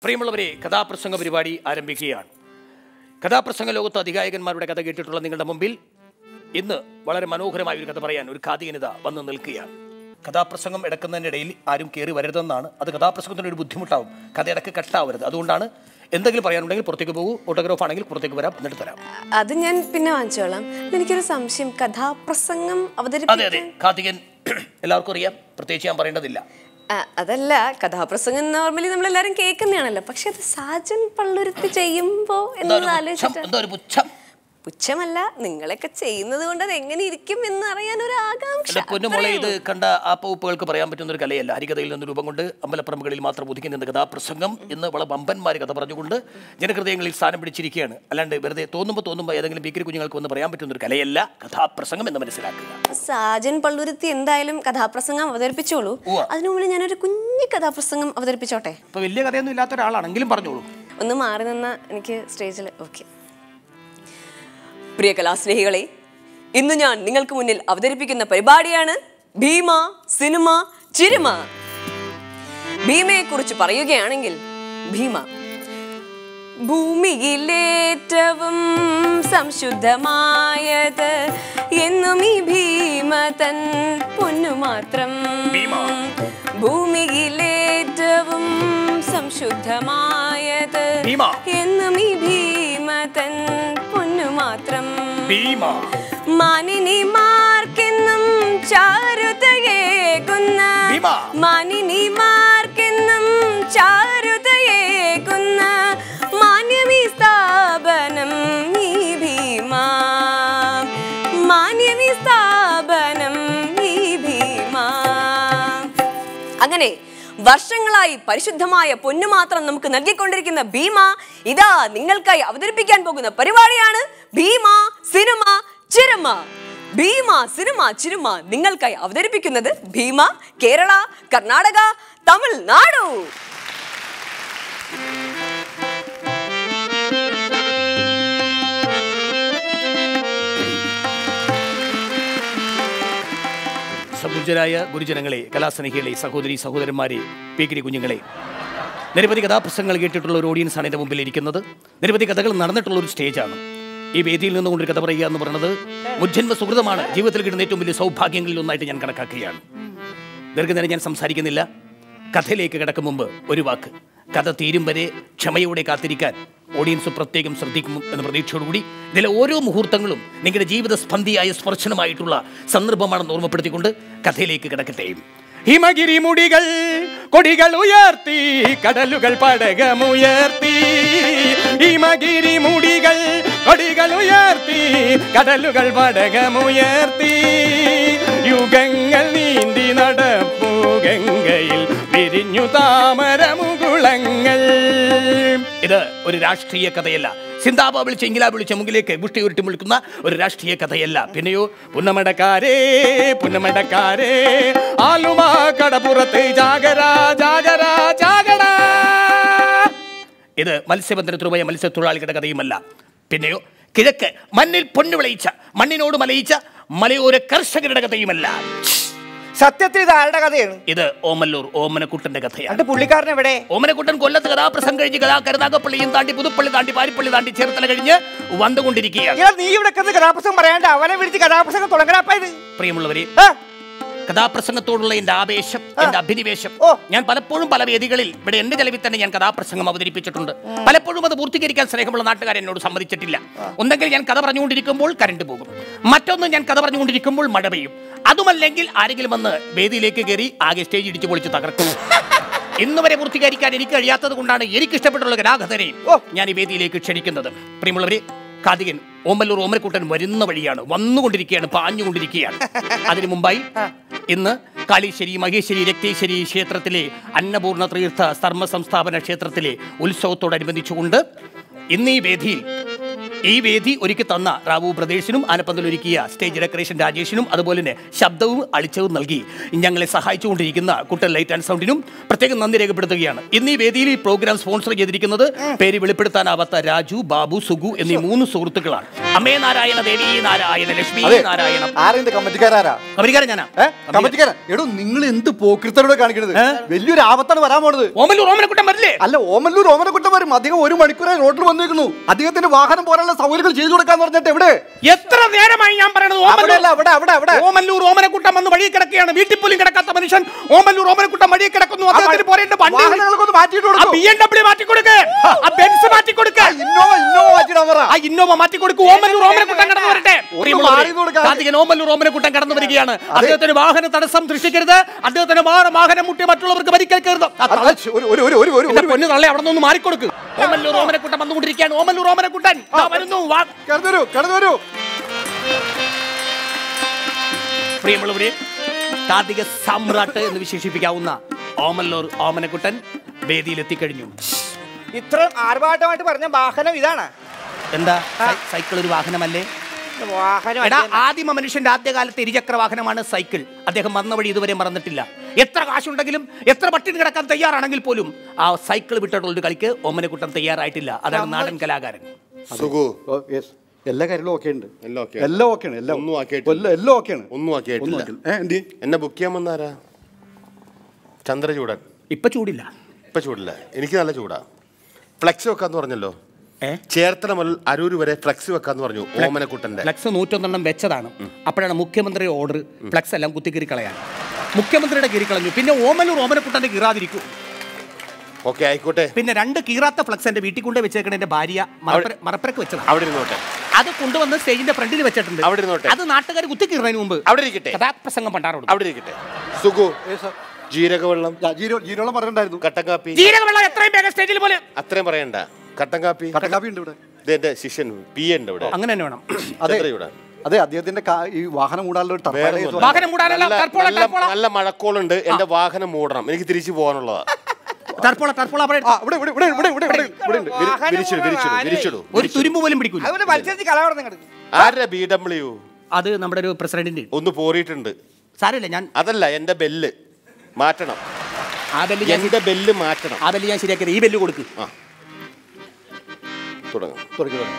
പ്രിയമുള്ളവരെ കഥാപ്രസംഗ പരിപാടി ആരംഭിക്കുകയാണ് കഥാപ്രസംഗ ലോകത്ത് അധികായകന്മാരുടെ കഥ കേട്ടിട്ടുള്ള നിങ്ങളുടെ മുമ്പിൽ ഇന്ന് വളരെ മനോഹരമായ ഒരു കഥ പറയാൻ ഒരു കാതികനിത വന്ന് നിൽക്കുകയാണ് കഥാപ്രസംഗം ഇടക്കുന്നതിനിടയിൽ ആരും കയറി വരരുതെന്നാണ് അത് കഥാപ്രസംഗത്തിന് ഒരു ബുദ്ധിമുട്ടാവും കഥ ഇടക്ക് കട്ടാവരുത് അതുകൊണ്ടാണ് എന്തെങ്കിലും പറയാനുണ്ടെങ്കിൽ പുറത്തേക്ക് പോകൂ ഓട്ടോഗ്രാഫ് ആണെങ്കിൽ പുറത്തേക്ക് വരാം എന്നിട്ട് തരാം അത് ഞാൻ പിന്നെ വാങ്ങിച്ചോളാം എനിക്കൊരു സംശയം കഥാപ്രസംഗം അതെ അവതരിപ്പിക്കാൻ അതെ കാർത്തികൻ എല്ലാവർക്കും അറിയാം പ്രത്യേകിച്ച് ഞാൻ പറയേണ്ടതില്ല ആ, അതല്ല കഥാപ്രസംഗം നോർമലി നമ്മൾ എല്ലാരും കേൾക്കുന്നതാണല്ലോ പക്ഷെ അത് സാജൻ പള്ളുരുത്തി ചെയ്യുമ്പോ എന്താ ഒരു എന്നത് പുച്ഛം ആലോചിച്ചിട്ട് എന്താ ഒരു പുച്ഛം പുച്ഛമല്ല നിങ്ങളൊക്കെ ചെയ്യുന്നത് കൊണ്ട് അത് എങ്ങനെ ഇരിക്കും എന്ന് അറിയാൻ ഒരു ആകാംക്ഷ എന്റെ പൊന്നുമോളെ ഇത് കണ്ട ആപ്പവുപ്പുകൾക്ക് പറയാൻ പറ്റുന്ന ഒരു കലയല്ല ഹരികഥയിൽ നിന്ന് രൂപം കൊണ്ട് അമ്പലപ്പറമ്പുകളിൽ മാത്രം ഒതുക്കി നിന്ന കഥാപ്രസംഗം ഇന്ന് വളരെ വമ്പന്മാർ കഥ പറഞ്ഞുകൊണ്ട് ജനഹൃദയങ്ങളിൽ സ്ഥാനം പിടിച്ചിരിക്കുകയാണ് അല്ലാണ്ട് വെറുതെ തോന്നുമ്പോൾ തോന്നുമ്പോൾ ഏതെങ്കിലും ബീക്കറി കുഞ്ഞുങ്ങൾക്ക് വന്ന് പറയാൻ പറ്റുന്ന ഒരു കലയല്ല കഥാപ്രസംഗം എന്ന് മനസ്സിലാക്കുക സാജൻ പള്ളുരുത്തി എന്തായാലും കഥാപ്രസംഗം അവതരിപ്പിച്ചോളൂ ഉവ്വ. അതിനു മുമ്പ് ഞാനൊരു കുഞ്ഞു കഥാപ്രസംഗം അവതരിപ്പിച്ചോട്ടെ ഇപ്പൊ വലിയ കഥയൊന്നും ഇല്ലാത്ത ഒരാളാണെങ്കിലും പറഞ്ഞോളൂ ഒന്ന് മാറി നിന്ന എനിക്ക് സ്റ്റേജിൽ ഓക്കെ പ്രിയ കലാസ്നേഹികളെ ഇന്ന് ഞാൻ നിങ്ങൾക്ക് മുന്നിൽ അവതരിപ്പിക്കുന്ന പരിപാടിയാണ് ഭീമ സിനിമ ചിരിമ ഭീമയെ കുറിച്ച് പറയുകയാണെങ്കിൽ ഭീമ ഭൂമിയിലേറ്റവും സംശുദ്ധമായത് എന്നും ഈ ഭീമ തൻ പൊന്നു മാത്രം ഭീമ. ഭൂമിയിലേറ്റവും സംശുദ്ധമായത് ഭീമ. എന്നും ഈ ഭീമ തൻ പൊന്നു മാത്രം ഭീമ മാനിനിമാർക്കെന്നും ചാരുതയേകുന്ന ഭീമ. മാനിനിമാർക്കെന്നും ചാരുതയേകുന്ന മാന്യമീ സ്ഥാപനം ഈ ഭീമ മാന്യമീ സ്ഥാപനം ഈ ഭീമ അങ്ങനെ വർഷങ്ങളായി പരിശുദ്ധമായ പൊന്നു മാത്രം നമുക്ക് നൽകിക്കൊണ്ടിരിക്കുന്ന ഭീമ ഇതാ നിങ്ങൾക്കായി അവതരിപ്പിക്കാൻ പോകുന്ന പരിപാടിയാണ് ഭീമ സിനിമ ചിരമ ഭീമ സിനിമ ചിരുമ നിങ്ങൾക്കായി അവതരിപ്പിക്കുന്നത് ഭീമ കേരള കർണാടക തമിഴ്നാടു സപൂജ്യരായ ഗുരുജനങ്ങളെ കലാസ്നേഹികളെ സഹോദരി സഹോദരന്മാരെ പീക്കിരി കുഞ്ഞുങ്ങളെ നിരവധി കഥാപ്രസംഗങ്ങൾ കേട്ടിട്ടുള്ള ഒരു ഓഡിയൻസാണ് എൻ്റെ മുമ്പിൽ ഇരിക്കുന്നത് നിരവധി കഥകൾ നടന്നിട്ടുള്ള ഒരു സ്റ്റേജാണ് ഈ വേദിയിൽ നിന്നുകൊണ്ട് ഒരു കഥ പറയുക എന്ന് പറയുന്നത് മുജ്ജന്മ സുഹൃതമാണ് ജീവിതത്തിൽ കിട്ടുന്ന ഏറ്റവും വലിയ സൗഭാഗ്യങ്ങളിൽ ഒന്നായിട്ട് ഞാൻ കണക്കാക്കുകയാണ് ദീർഘനേരം ഞാൻ സംസാരിക്കുന്നില്ല കഥയിലേക്ക് കിടക്കും മുമ്പ് ഒരു വാക്ക് കഥ തീരും വരെ ക്ഷമയോടെ കാത്തിരിക്കാൻ ഓഡിയൻസ് പ്രത്യേകം ശ്രദ്ധിക്കും എന്ന പ്രതീക്ഷയോടുകൂടി ഇതിലെ ഓരോ മുഹൂർത്തങ്ങളും നിങ്ങളുടെ ജീവിത സ്പന്ദിയായ സ്പർശനമായിട്ടുള്ള സന്ദർഭമാണെന്ന് ഓർമ്മപ്പെടുത്തിക്കൊണ്ട് കഥയിലേക്ക് കിടക്കട്ടെ ഹിമഗിരി മുടികൾ കൊടികൾ ഉയർത്തി കടലുകൾ പടകമുയർത്തി ഹിമഗിരി മുടികൾ കൊടികൾ ഉയർത്തി കടലുകൾ പടകമുയർത്തി യുഗങ്ങൾ നീന്തി നടപ്പു ഗംഗയിൽ പിരിഞ്ഞു താമരമുകുളങ്ങൾ ഇത് ഒരു രാഷ്ട്രീയ കഥയല്ല സിന്താബ വിളിച്ച് ഇംഗില വിളിച്ച മുങ്കിലേക്ക് മുഷ്ടി ഉരുട്ടി മുളിക്കുന്ന ഒരു രാഷ്ട്രീയ കഥയല്ല പിന്നെയോ പുന്നമടക്കാരേ പുന്നമടക്കാരേ ആലുമാ കടപ്പുറത്ത് ജാഗരാ ജാഗരാ ജാഗരാ ഇത് മത്സ്യബന്ധനത്തിന് പോയ മത്സ്യത്തൊഴിലാളികളുടെ കഥയുമല്ല പിന്നെയോ കിഴക്ക് മണ്ണിൽ പൊന്നു വിളയിച്ച മണ്ണിനോട് മലയിച്ച മലയോര കർഷകരുടെ കഥയുമല്ല സത്യത്തിൽ ഇത് ആരുടെ കഥയാണ് ഇത് ഓമല്ലൂർ ഓമനക്കുട്ടന്റെ കഥയാണ് എന്നിട്ട് പുള്ളിക്കാരൻ എവിടെ ഓമനക്കുട്ടൻ കൊല്ലത്ത് കഥാപ്രസംഗം കഴിഞ്ഞ് കഥാ കരുനാഗപ്പള്ളിയും താണ്ടി പുതുപ്പള്ളി താണ്ടി പാരിപ്പള്ളി താണ്ടി ചേർത്തല കഴിഞ്ഞ് വന്നുകൊണ്ടിരിക്കുകയാണ് ഇയാൾ നീ ഇവിടെ കിടന്ന് കഥാപ്രസംഗം പറയാണ്ട് അവനെ വിളിച്ച് കഥാപ്രസംഗം തുടങ്ങണപ്പ ഇത് പ്രിയമുള്ളവരെ ആ, കഥാപ്രസംഗത്തോടുള്ള എന്റെ ആവേശം എന്റെ അഭിനിവേശം ഓ. ഞാൻ പലപ്പോഴും പല വേദികളിൽ ഇവിടെ എന്റെ ചെലവിൽ തന്നെ ഞാൻ കഥാപ്രസംഗം അവതരിപ്പിച്ചിട്ടുണ്ട് പലപ്പോഴും അത് പൂർത്തീകരിക്കാൻ സ്നേഹമുള്ള നാട്ടുകാർ എന്നോട് സമ്മതിച്ചിട്ടില്ല ഒന്നെങ്കിൽ ഞാൻ കഥ പറഞ്ഞുകൊണ്ടിരിക്കുമ്പോൾ കരണ്ട് പോകും മറ്റൊന്ന് ഞാൻ കഥ പറഞ്ഞുകൊണ്ടിരിക്കുമ്പോൾ മഴ പെയ്യും അതുമല്ലെങ്കിൽ ആരെങ്കിലും വന്ന് വേദിയിലേക്ക് കയറി ആകെ സ്റ്റേജ് ഇടിച്ചു പൊളിച്ച് തകർക്കും ഇന്ന് വരെ പൂർത്തീകരിക്കാൻ എനിക്ക് കഴിയാത്തത് കൊണ്ടാണ് എനിക്ക് ഇഷ്ടപ്പെട്ടുള്ള കലാകഥനെ ഓ. ഞാൻ ഈ വേദിയിലേക്ക് ക്ഷണിക്കുന്നത് പ്രിയമുള്ളവരെ കാതികൻ ഓമല്ലൂർ ഓമനക്കൂട്ടൻ വരുന്ന വഴിയാണ് വന്നുകൊണ്ടിരിക്കുകയാണ് പാഞ്ഞുകൊണ്ടിരിക്കുകയാണ് അതിനു മുമ്പായി ഇന്ന് കാളീശ്വരി മഹേശ്വരി രക്തേശ്വരി ക്ഷേത്രത്തിലെ അന്നപൂർണ്ണ തീർത്ഥ ധർമ്മ സംസ്ഥാപന ക്ഷേത്രത്തിലെ ഉത്സവത്തോടനുബന്ധിച്ചുകൊണ്ട് ഇന്ന് ഈ വേദിയിൽ ഈ വേദി ഒരുക്കി തന്ന റാവു പ്രദേശിനും ആനപ്പന്തൽ ഒരുക്കിയ സ്റ്റേജ് ഡെക്കറേഷൻ രാജേഷിനും അതുപോലെ തന്നെ ശബ്ദവും അളിച്ചവും നൽകി ഞങ്ങളെ സഹായിച്ചുകൊണ്ടിരിക്കുന്ന കുട്ടൻ ലൈറ്റ് ആൻഡ് സൗണ്ടിനും പ്രത്യേകം നന്ദി രേഖപ്പെടുത്തുകയാണ് ഇന്ന് ഈ വേദിയിൽ ഈ പ്രോഗ്രാം സ്പോൺസർ ചെയ്തിരിക്കുന്നത് പേര് വെളിപ്പെടുത്താനാവാത്ത രാജു ബാബു സുഗു എന്നീ മൂന്ന് സുഹൃത്തുക്കളാണ് അമ്മേ നാരായണ ദേവി നാരായണ ലക്ഷ്മി അതെ. നാരായണ ആരെന്ത് കമ്മറ്റിക്കാരാരാ അമരിക്കാരൻ ഞാനാ ഏ കമ്മറ്റിക്കാരൻ എടോ നിങ്ങൾ എന്ത് പോക്കൃത്തരോടെ കാണിക്കണത് വലിയൊരു ആപത്താണ് വരാൻ പോണത് ഓമല്ലൂർ ഓമനക്കുട്ടൻ വരില്ലേ അല്ല ഓമല്ലൂർ ഓമനക്കുട്ടം വരും അദ്ദേഹം ഒരു മണിക്കൂറായി റോഡിൽ വന്നിരിക്കുന്നു അദ്ദേഹത്തിന്റെ വാഹനം പോലുള്ള സൗകര്യങ്ങൾ ചെയ്തു കൊടുക്കാന്ന് പറഞ്ഞിട്ട് എവിടെ എത്ര നേരമായി ഞാൻ പറയണത് അവിടെയല്ല അവിടെ അവിടെ അവിടെ ഓമല്ലൂർ ഓമനക്കുട്ടം വന്ന് വഴി കിടക്കുകയാണ് വീട്ടിൽ പോലും കിടക്കാത്ത മനുഷ്യൻ ഓമല്ലൂർ ഓമനക്കുട്ടം വഴി കിടക്കുന്നു അദ്ദേഹത്തിന് പോരേണ്ട വണ്ടി വാഹനങ്ങളൊക്കെ ഒന്ന് മാറ്റിയിട്ട് ആ കൊടുക്കൂ. ബി എം ഡബ്ല്യൂ മാറ്റി കൊടുക്ക് ആ ബെൻസ് മാറ്റി കൊടുക്ക് ആ ഇന്നോവ ഇന്നോവ മാറ്റിയിടാൻ പറ ആ ഇന്നോവ മാറ്റി കൊടുക്കൂ ഓമല്ലൂർ ഓമനക്കുട്ടൻ കടന്നു വരട്ടെ ഒന്ന് മാറി കൊടുക്കാൻ. കാർത്തികൻ ഓമല്ലൂർ ഓമനക്കുട്ടൻ കടന്നു വരികയാണ് അദ്ദേഹത്തിന് വാഹന തടസ്സം സൃഷ്ടിക്കരുത് അദ്ദേഹത്തിന് വാഹന വാഹനം മുട്ടി മറ്റുള്ളവർക്ക് പരിക്കേൽക്കരുത് ആ അത് അത് ഒരു ഒരു ഒരു ഒരു ഒരു എന്റെ പൊന്നു തള്ളെ അവിടെ നിന്ന് മാറിക്കൊടുക്ക് ഓമല്ലൂർ ഓമനക്കുട്ടൻ വന്നുകൊണ്ടിരിക്കുകയാണ് ഓമല്ലൂർ ഓമനക്കുട്ടൻ ദാ വരുന്നു വാ കടന്നു വരൂ കടന്നു വരൂ പ്രിയമുള്ളവരെ കാർത്തിക സാമ്രാട്ട് എന്ന് വിശേഷിപ്പിക്കാവുന്ന ഓമല്ലൂർ ഓമനക്കുട്ടൻ വേദിയിൽ എത്തിക്കഴിഞ്ഞു ഇത്ര ആർഭാട്ടമായിട്ട് പറഞ്ഞ വാഹനം ഇതാണ് എന്താ സൈ- സൈക്കിൾ ഒരു വാഹനമല്ലേ വാഹനം എടാ അല്ല. ആദിമ മനുഷ്യന്റെ ആദ്യകാലത്തെ ഇരുചക്ര വാഹനമാണ് സൈക്കിൾ അദ്ദേഹം വന്ന വഴി ഇതുവരെ മറന്നിട്ടില്ല എത്ര കാശുണ്ടെങ്കിലും എത്ര പട്ടിണി കിടക്കാൻ തയ്യാറാണെങ്കിൽ പോലും ആ സൈക്കിൾ വിട്ടിട്ടുള്ള ഒരു കളിക്ക് ഓമനക്കുട്ടൻ തയ്യാറായിട്ടില്ല അതാണ് നാടൻ കലാകാരൻ സുഖു ഓ, yes. എല്ലാ കാര്യങ്ങളും ഓക്കെ ഉണ്ട് എല്ലാം okay. എല്ലാം ഓക്കെയാണ് എല്ലാം ഒന്നും ആക്കിയിട്ടില്ല. എല്ലാം എല്ലാം ഓക്കെയാണ് ഒന്നും ആക്കിയിട്ടില്ല ഏ എന്തി എന്നെ ബുക്ക് ചെയ്യാൻ വന്നാരാ ചന്ദ്രചൂടൻ ഇപ്പൊ ചൂടില്ല ഇപ്പൊ ചൂടില്ല എനിക്ക് നല്ല ചൂടാ ഫ്ലെക്സ് വെക്കാന്ന് പറഞ്ഞല്ലോ ഏ ചേർത്തല മുതൽ അരൂര് വരെ ഫ്ലെക്സ് വെക്കാന്ന് പറഞ്ഞു ഓമനക്കുട്ടന്റെ ഫ്ലക്സ് നൂറ്റൊന്നെണ്ണം വെച്ചതാണ് അപ്പോഴാണ് മുഖ്യമന്ത്രി ഓർഡർ ഫ്ലക്സ് എല്ലാം കുത്തിക്കീറി കളയാൻ മുഖ്യമന്ത്രിയുടെ കീറി കളഞ്ഞു പിന്നെ ഓമലൂർ ഓമനക്കുട്ടന്റെ കീറാതിരിക്കും ഓക്കെ ആയിക്കോട്ടെ പിന്നെ രണ്ട് കീറാത്ത ഫ്ലക്സ് എന്റെ വീട്ടിൽ കൊണ്ട് വെച്ചേക്കണ എന്റെ ഭാര്യ മറപ്പര- മറപ്പരക്ക് വെച്ചതാണ് അവിടെ ഇരുന്നോട്ടെ അത് കൊണ്ടുവന്ന് സ്റ്റേജിന്റെ ഫ്രണ്ടിൽ വെച്ചിട്ടുണ്ട് അവിടെ ഇരുന്നോട്ടെ. അത് നാട്ടുകാർ കുത്തിക്കീറുന്നതിന് മുമ്പ് അവിടെ ഇരിക്കട്ടെ കഥാപ്രസംഗം പണ്ടാറോട് അവിടെ ഇരിക്കട്ടെ സുഖു ജീരകവെള്ളം ജീരോ ജീരോളം പറഞ്ഞിട്ടുണ്ടായിരുന്നു കട്ടൻ കാപ്പി ജീരകവെള്ളം എത്രയും വേഗം സ്റ്റേജിൽ പോലെ അത്രയും പറയണ്ട കട്ടൻ കാപ്പി കട്ടൻ കാപ്പി ഉണ്ട് ഇവിടെ ഇത് എന്റെ ശിഷ്യൻ പി ഉണ്ട് ഇവിടെ അങ്ങനെ തന്നെ വേണം അതെ ചന്ദ്രചൂടൻ അതെ അദ്ദേഹത്തിന്റെ കാ- ഈ വാഹനം കൂടാനുള്ള ഒരു വേറെ ടർപ്പാലയം ഒന്നുമില്ല. വാഹനം മൂടാനല്ല നല്ല- ടർപ്പോള നല്ല- ടർപ്പോള നല്ല മഴക്കോളുണ്ട് എന്റെ വാഹനം മൂടണം എനിക്ക് തിരിച്ചു പോകാനുള്ളതാ ടർപ്പോള ടർപ്പോള അവിടെ ആ ഇവിടെ ഇവിടെ ഇവിടെ ഇവിടെ ഇവിടെ ഇവിടെ ഇവിടെ ഉണ്ട് വിരി- വാഹനം വിരിച്ചിടു വിരിച്ചിടു മൂടണം. വിരിച്ചിടു ഒരു തുരുമ്പ് പോലും പിടിക്കൂല അതുപോലെ മത്സരത്തിൽ കലാപടം കിടക്കും ആരുടെ ബി ഡബ്ല്യു അത് നമ്മുടെ ഒരു പ്രസിഡന്റിന്റെ ഒന്ന് പോറിയിട്ടുണ്ട് സാരമില്ല ഞാൻ അതല്ല എന്റെ ബെല്ല് മാറ്റണം ആ ബെല്ല് ഞാൻ എന്റെ ബെല്ല് മാറ്റണം ആ ബെല്ല് ഞാൻ ശരിയാക്കിയത് ഈ ബെല്ല് കൊടുക്ക് ആ തുടങ്ങാം തുറക്ക് തുറക്ക്.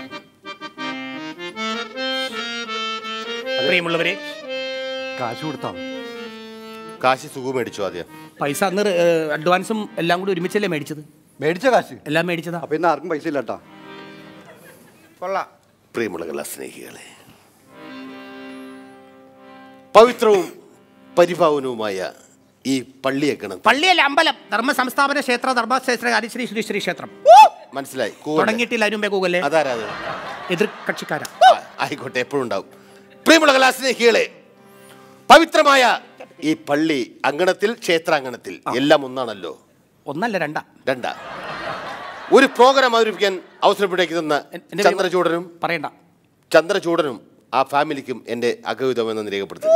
പ്രിയമുള്ളവരെ കാശ് കൊടുത്താ കാശി സുഖം മേടിച്ചു ആദ്യം പൈസ അന്ന് ഏഹ്, അഡ്വാൻസും എല്ലാം കൂടി ഒരുമിച്ചല്ലേ മേടിച്ചത് മേടിച്ച കാശ് എല്ലാം മേടിച്ചതാ അപ്പൊ ഇന്ന് ആർക്കും പൈസ ഇല്ല കേട്ടാ കൊള്ളാം പ്രിയമുള്ള കലാസ്നേഹികളെ പവിത്രവും പരിഭാവനവുമായ ഈ പള്ളിയേക്കണം പള്ളിയല്ല അമ്പലം ധർമ്മ സംസ്ഥാപന ക്ഷേത്ര ധർമ്മക്ഷേത്ര ഹരിശ്രീ ശ്രീ ശ്രീ ക്ഷേത്രം മനസ്സിലായി കൂവല്ലേ? തുടങ്ങിയിട്ടില്ല അതിനുമ്പേ കൂകല്ലേ അതാരാ അത് എതിർ കക്ഷിക്കാരാ ആ, ആയിക്കോട്ടെ എപ്പോഴും ഉണ്ടാവും പ്രിയമുള്ള കലാസ്നേഹികളെ പവിത്രമായ ഈ പള്ളി അങ്കണത്തിൽ ക്ഷേത്രാങ്കണത്തിൽ എല്ലാം ഒന്നാണല്ലോ ഒന്നല്ല രണ്ടാ രണ്ടാ ഒരു പ്രോഗ്രാം അവതരിപ്പിക്കാൻ അവസരപ്പെട്ടേക്ക് തന്ന എൻ- എന്റെ ചന്ദ്രചൂടനും പറയണ്ട ചന്ദ്രചൂടനും ആ ഫാമിലിക്കും എന്റെ അഗൗതമെന്ന് രേഖപ്പെടുത്തി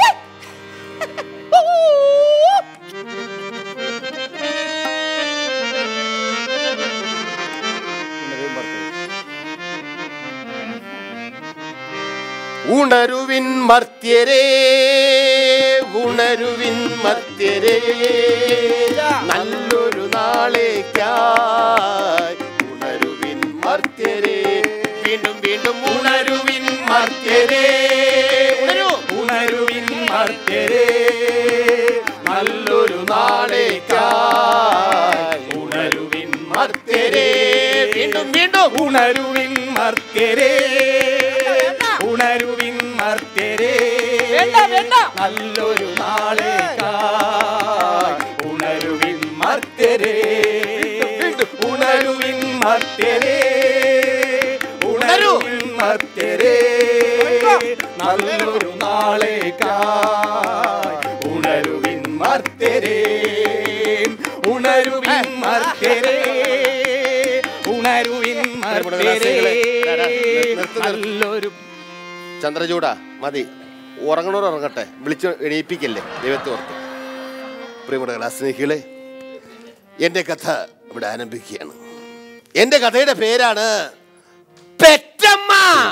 ഉണരുവിൻ മർത്യരേ ഉണരുവിൻ മർത്യരേ നല്ലൊരു നാളേക്കായി ഉണരുവിൻ മർത്യരേ വീണ്ടും വീണ്ടും ഉണരുവിൻ മർത്യരേ ഉണരൂ ഉണരുവിൻ മർത്യരേ നല്ലൊരു നാളേക്കായി ഉണരുവിൻ മർത്യരേ വീണ്ടും വീണ്ടും ഉണരുവിൻ മർത്യരേ ഉണരുവിൻ മർത്യരേ നല്ലൊരു നാളേക്കായി ഉണരുവിൻ മർത്യരേ ഉണരുവിൻ മർത്യരേ ഉണരുവിൻ മർത്യരേ നല്ലൊരു നാളേക്കായി ഉണരുവിൻ മർത്യരേ ഉണരുവിൻ മർത്യരേ ഉണരുവിൻ മർത്യരേ നല്ലൊരു ചന്ദ്രചൂട മതി ഉറങ്ങണോർ ഉറങ്ങട്ടെ വിളിച്ച് എണീപ്പിക്കല്ലേ ദൈവത്തെ ഓർത്ത് പ്രിയമുള്ള സ്നേഹികളെ എൻ്റെ കഥ ഇവിടെ ആരംഭിക്കുകയാണ് എൻ്റെ കഥയുടെ പേരാണ് പെറ്റമ്മ പെറ്റമ്മ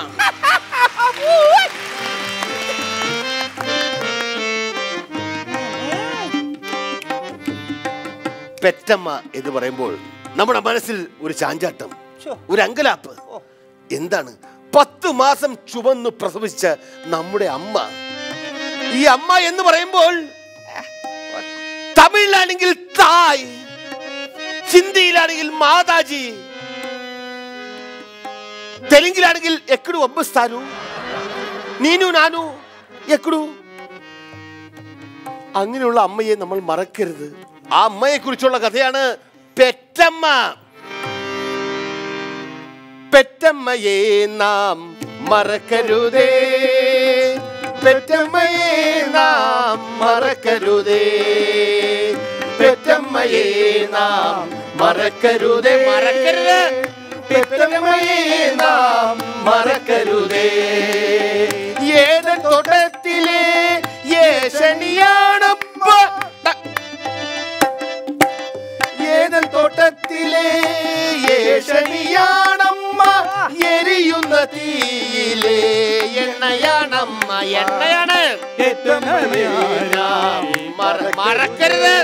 പെറ്റമ്മ എന്ന് പറയുമ്പോൾ നമ്മുടെ മനസ്സിൽ ഒരു ചാഞ്ചാട്ടം ഒരു അങ്കലാപ്പ് എന്താണ് പത്ത് മാസം ചുവന്ന് പ്രസവിച്ച നമ്മുടെ അമ്മ ഈ അമ്മ എന്ന് പറയുമ്പോൾ തമിഴിലാണെങ്കിൽ തായ് ഹിന്ദിയിലാണെങ്കിൽ മാതാജി തെലുങ്കിലാണെങ്കിൽ എക്കടു ഒബ്ബസ്ഥാനു നീനു നാനു എക്കടു അങ്ങനെയുള്ള അമ്മയെ നമ്മൾ മറക്കരുത് ആ അമ്മയെ കുറിച്ചുള്ള കഥയാണ് പെറ്റമ്മ പെറ്റമ്മയെ നാം മറക്കരുതേ പെറ്റമ്മയെ നാം മറക്കരുതേ പെറ്റമ്മയെ നാം മറക്കരുതേ മറക്കരുത് പെറ്റമ്മയെ നാം മറക്കരുതേ ഏതൻ തോട്ടത്തിലെ യേശനിയാണപ്പ ഏതൻ തോട്ടത്തിലെ യേശനിയാണമ്മ എരിയുന്ന തീയിലെ എണ്ണയാണമ്മ എണ്ണയാണ് നാം മറ- മറക്കരുത്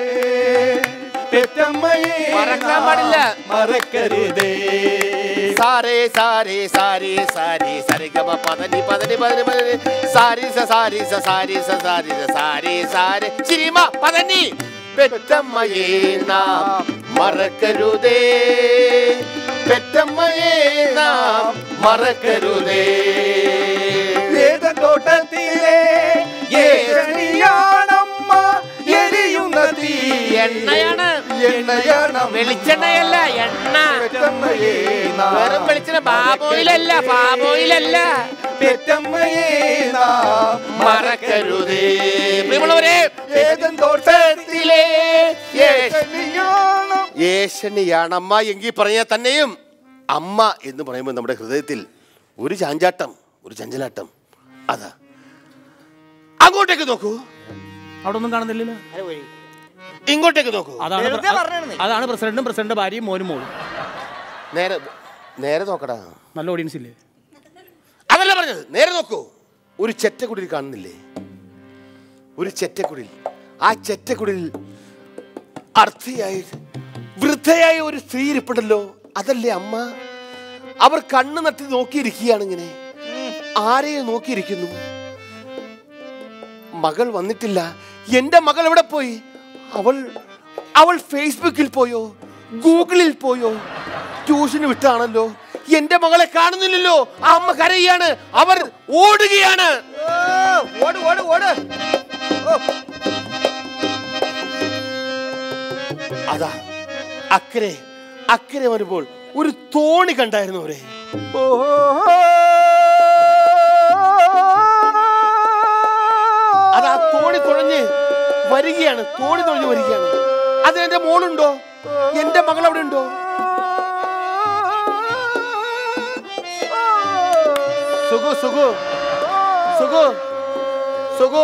മറക്കാൻ പാടില്ല മറക്കരുതേ സാരേ സാരേ സാരേ സാരേ സരിഗമ പദനി പദനി പദനി പദനി സാരി സ സാരി സ സാരി സ സാരി സ സാരി സാരി ചിരിമ പദനി പെറ്റമ്മയെ നാം മറക്കരുതേ പെറ്റമ്മയെ നാം മറക്കരുതേ ഏതൻ തോട്ടത്തിലെ യേശനിയാണമ്മ എരിയുന്ന തീ എണ്ണയാണ് എണ്ണയാണ് വെളിച്ചെണ്ണയല്ല എണ്ണ പെറ്റമ്മയെ നാം വെറും വെളിച്ചെണ്ണ ബാബോയിലല്ല ബാബോയിലല്ല പെറ്റമ്മയെ നാം മറക്കരുതേ പ്രിയമുള്ളവരെ ഏതൻ തോട്ടത്തിലെ യേശ- യേശനിയാണം യേശനിയാണ് അമ്മ എങ്കിൽ പറഞ്ഞാൽ തന്നെയും അമ്മ എന്ന് പറയുമ്പോൾ നമ്മുടെ ഹൃദയത്തിൽ ഒരു ചാഞ്ചാട്ടം ഒരു ചഞ്ചലാട്ടം അതാ അങ്ങോട്ടേക്ക് നോക്കൂ അവിടെ ഒന്നും കാണുന്നില്ലല്ലോ ഇങ്ങോട്ടേക്ക് നോക്കൂ അതാണ് വെറുതെ പ്ര- പറഞ്ഞതാണെന്നേ. അതാണ് പ്രസിഡന്റും പ്രസിഡന്റ് ഭാര്യയും മോനും മോളും നേരെ നേരെ നോക്കടാ നല്ല ഓഡിയൻസ് ഇല്ലേ അതല്ല പറഞ്ഞത് നേരെ നോക്കൂ ഒരു ചെറ്റക്കുടിൽ കാണുന്നില്ലേ ഒരു ചെറ്റക്കുടിൽ ആ ചെറ്റക്കുടിൽ അർത്ഥയായി വൃദ്ധയായ ഒരു സ്ത്രീ ഇരിപ്പുണ്ടല്ലോ അതല്ലേ അമ്മ അവർ കണ്ണു നട്ടി നോക്കിയിരിക്കുകയാണ് ഇങ്ങനെ ആരെയോ നോക്കിയിരിക്കുന്നു മകൾ വന്നിട്ടില്ല എന്റെ മകൾ എവിടെ പോയി അവൾ അവൾ ഫേസ്ബുക്കിൽ പോയോ ഗൂഗിളിൽ പോയോ ട്യൂഷന് വിട്ടാണല്ലോ എന്റെ മകളെ കാണുന്നില്ലല്ലോ ആ അമ്മ കരയാണ് അവർ ഓടുകയാണ് ഓ, ഓട് ഓട് ഓട് ഓ, അതാ അക്കരെ അക്കരെ വരുമ്പോൾ ഒരു തോണി കണ്ടായിരുന്നു അവരെ ഓ, അതാ തോണി തുഴഞ്ഞ് വരികയാണ് തോണി തുഴഞ്ഞ് വരികയാണ് അതിന് എന്റെ മോളുണ്ടോ എന്റെ മകൾ അവിടെ ഉണ്ടോ സുഖു സുഖു സുഖു സുഖു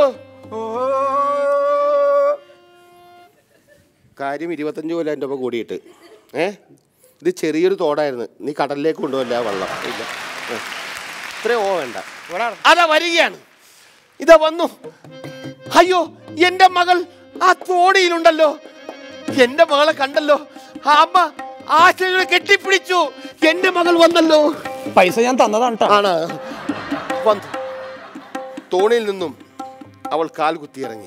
കാര്യം ഇരുപത്തഞ്ച് കൊല്ലം എൻ്റെ ഒപ്പം കൂടിയിട്ട് ഏ ഇത് ചെറിയൊരു തോടായിരുന്നു നീ കടലിലേക്ക് കൊണ്ടുപോകല്ല ആ വെള്ളം ഇല്ല ഏ. ഇത്രയും ഓ വേണ്ട അതാ വരികയാണ് ഇതാ വന്നു അയ്യോ എന്റെ മകൾ ആ തോടിയിലുണ്ടല്ലോ എന്റെ മകളെ കണ്ടല്ലോ ആ അമ്മ ആശകളെ കെട്ടിപ്പിടിച്ചു എന്റെ മകൾ വന്നല്ലോ പൈസ ഞാൻ തന്നതാണ് ട്ടോ. ആണ് വന്നു തോണിയിൽ നിന്നും അവൾ കാൽ കുത്തിയിറങ്ങി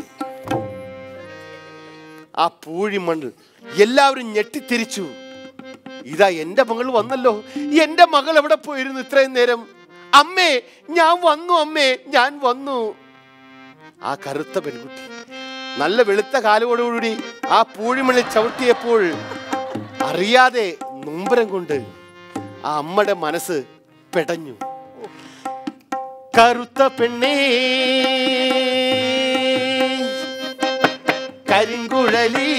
ആ പൂഴി മണ്ണ് എല്ലാവരും ഞെട്ടിത്തിരിച്ചു ഇതാ എന്റെ മകൾ വന്നല്ലോ എന്റെ മകൾ എവിടെ പോയിരുന്നു ഇത്രയും നേരം അമ്മേ ഞാൻ വന്നു അമ്മേ ഞാൻ വന്നു ആ കറുത്ത പെൺകുട്ടി നല്ല വെളുത്ത കാലോടുകൂടി ആ പൂഴിമണി ചവിട്ടിയപ്പോൾ അറിയാതെ നൊമ്പരം കൊണ്ട് ആ അമ്മയുടെ മനസ്സ് പെടഞ്ഞു കറുത്ത പെണ്ണേ കരിങ്കുഴലി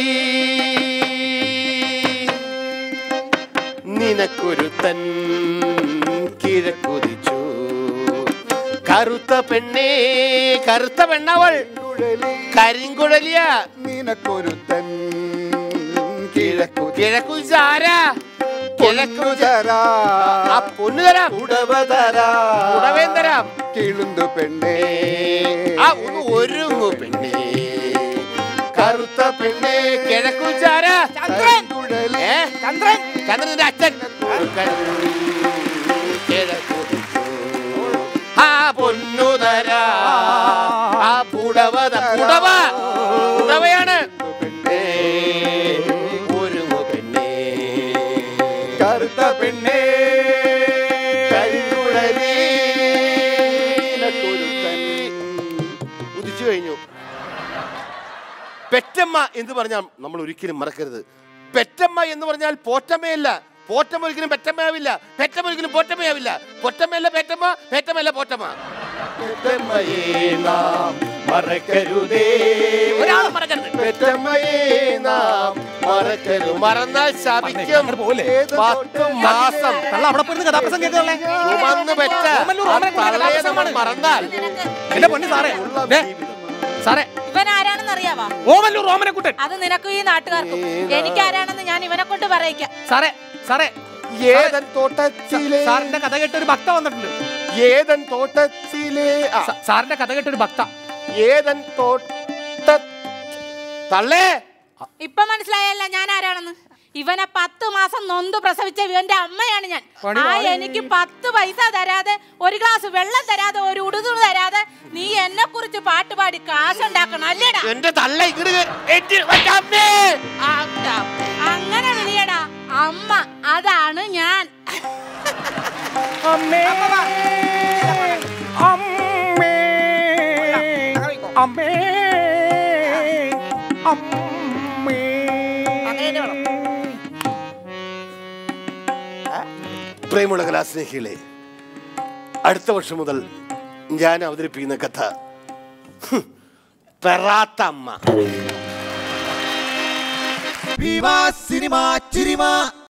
നിനക്കൊരുത്തൻ കിഴക്കുതിച്ചു കറുത്ത പെണ്ണേ കറുത്ത പെണ്ണവൾ കരിങ്കുഴലിയ നിനക്കൊരുത്തൻ കിഴക്കു കിഴക്കുതിച്ചാരാ കിഴക്കു തരാ ആ പൊന്നു തരാം ഉടവ തരാ ഉടവേം തരാം കിളുന്തു പെണ്ണേ ആ ഒന്ന് ഒരുങ്ങു പെണ്ണേ കറുത്ത പെണ്ണേ കിഴക്കു ചാരാ ചന്ദ്രൻ കുഴലേ ഏ ചന്ദ്രൻ ചന്ദ്രന്റെ അച്ഛൻ കിഴക്കു ആ പൊന്നു തരാ ആ പുടവ ത- പുടവ പുടവയാണ് പെണ്ണേ ഒരുങ്ങു പെണ്ണേ കറുത്ത പെണ്ണേ കരിങ്കുഴലീലക്കൊരുത്തൻ. ഉദിച്ചു കഴിഞ്ഞു പെറ്റമ്മ എന്ന് പറഞ്ഞാൽ നമ്മൾ ഒരിക്കലും മറക്കരുത് പെറ്റമ്മ എന്ന് പറഞ്ഞാൽ പോറ്റമ്മയല്ല പോറ്റമ്മ ഒരിക്കലും പെറ്റമ്മയാവില്ല പെറ്റമ്മ ഒരിക്കലും പോറ്റമ്മയാവില്ല പൊറ്റമ്മയല്ല പെറ്റമ്മ പെറ്റമ്മയല്ല പോറ്റമ്മ പെറ്റമ്മയെ നാം മറക്കരുതേ ഒരാളും മറക്കരുത് പെറ്റമ്മയെ നാം മറക്കരുത് മറന്നാൽ ശപിക്കും അങ്ങോട്ട് പോകല്ലേ? പത്ത് മാസം കള്ള അവിടെ പോയിരുന്ന് കഥാപ്രസംഗം കേൾക്കാനുള്ളേ ചുമന്ന് പെറ്റ ഓമല്ലൂർ ഓമനെ കൊണ്ട് തള്ളയെ നമ്മൾ കഥാപ്രസംഗമാണ്. മറന്നാൽ എന്റെ പൊന്നു സാറേ ദേ, സാറേ ഇവൻ ആരാണെന്ന് അറിയാവാ ഓമല്ലൂർ ഓമനക്കുട്ടൻ അത് നിനക്കും ഈ നാട്ടുകാർക്കും എനിക്ക് ആരാണെന്ന് ഞാൻ ഇവനെ കൊണ്ട് പറയിക്കാം സാറേ സാറേ ഏതൻ തോട്ടത്തിലെ സാറിന്റെ കഥ കേട്ട ഒരു ഭക്ത വന്നിട്ടുണ്ട് ഏതൻ തോട്ടത്തിലെ ആ, സ- സാറിന്റെ കഥ കേട്ട ഒരു ഭക്ത ഏതൻ തോട്ട തള്ളേ ഇപ്പൊ മനസ്സിലായല്ല ഞാൻ ആരാണെന്ന് ഇവനെ പത്ത് മാസം നൊന്ത് പ്രസവിച്ച ഇവന്റെ അമ്മയാണ് ഞാൻ ആ എനിക്ക് പത്ത് പൈസ തരാതെ ഒരു ഗ്ലാസ് വെള്ളം തരാതെ ഒരു ഉടുതുണി തരാതെ നീ എന്നെ കുറിച്ച് പാട്ട് പാടി കാശുണ്ടാക്കണം അല്ലേടാ എന്റെ തള്ള ഇങ്ങട് എത്തി വയ്ക്കാമേ. ആ, അങ്ങനെ വിളിയടാ അമ്മ അതാണ് ഞാൻ അമ്മേ അമ്മേ അമ്മേ അമ്മേ അങ്ങനെ വേണം പ്രിയമുള്ള കലാസ്നേഹികളെ അടുത്ത വർഷം മുതൽ ഞാൻ അവതരിപ്പിക്കുന്ന കഥ ഹും, പെറാത്ത അമ്മ സിനിമ ചിരിമ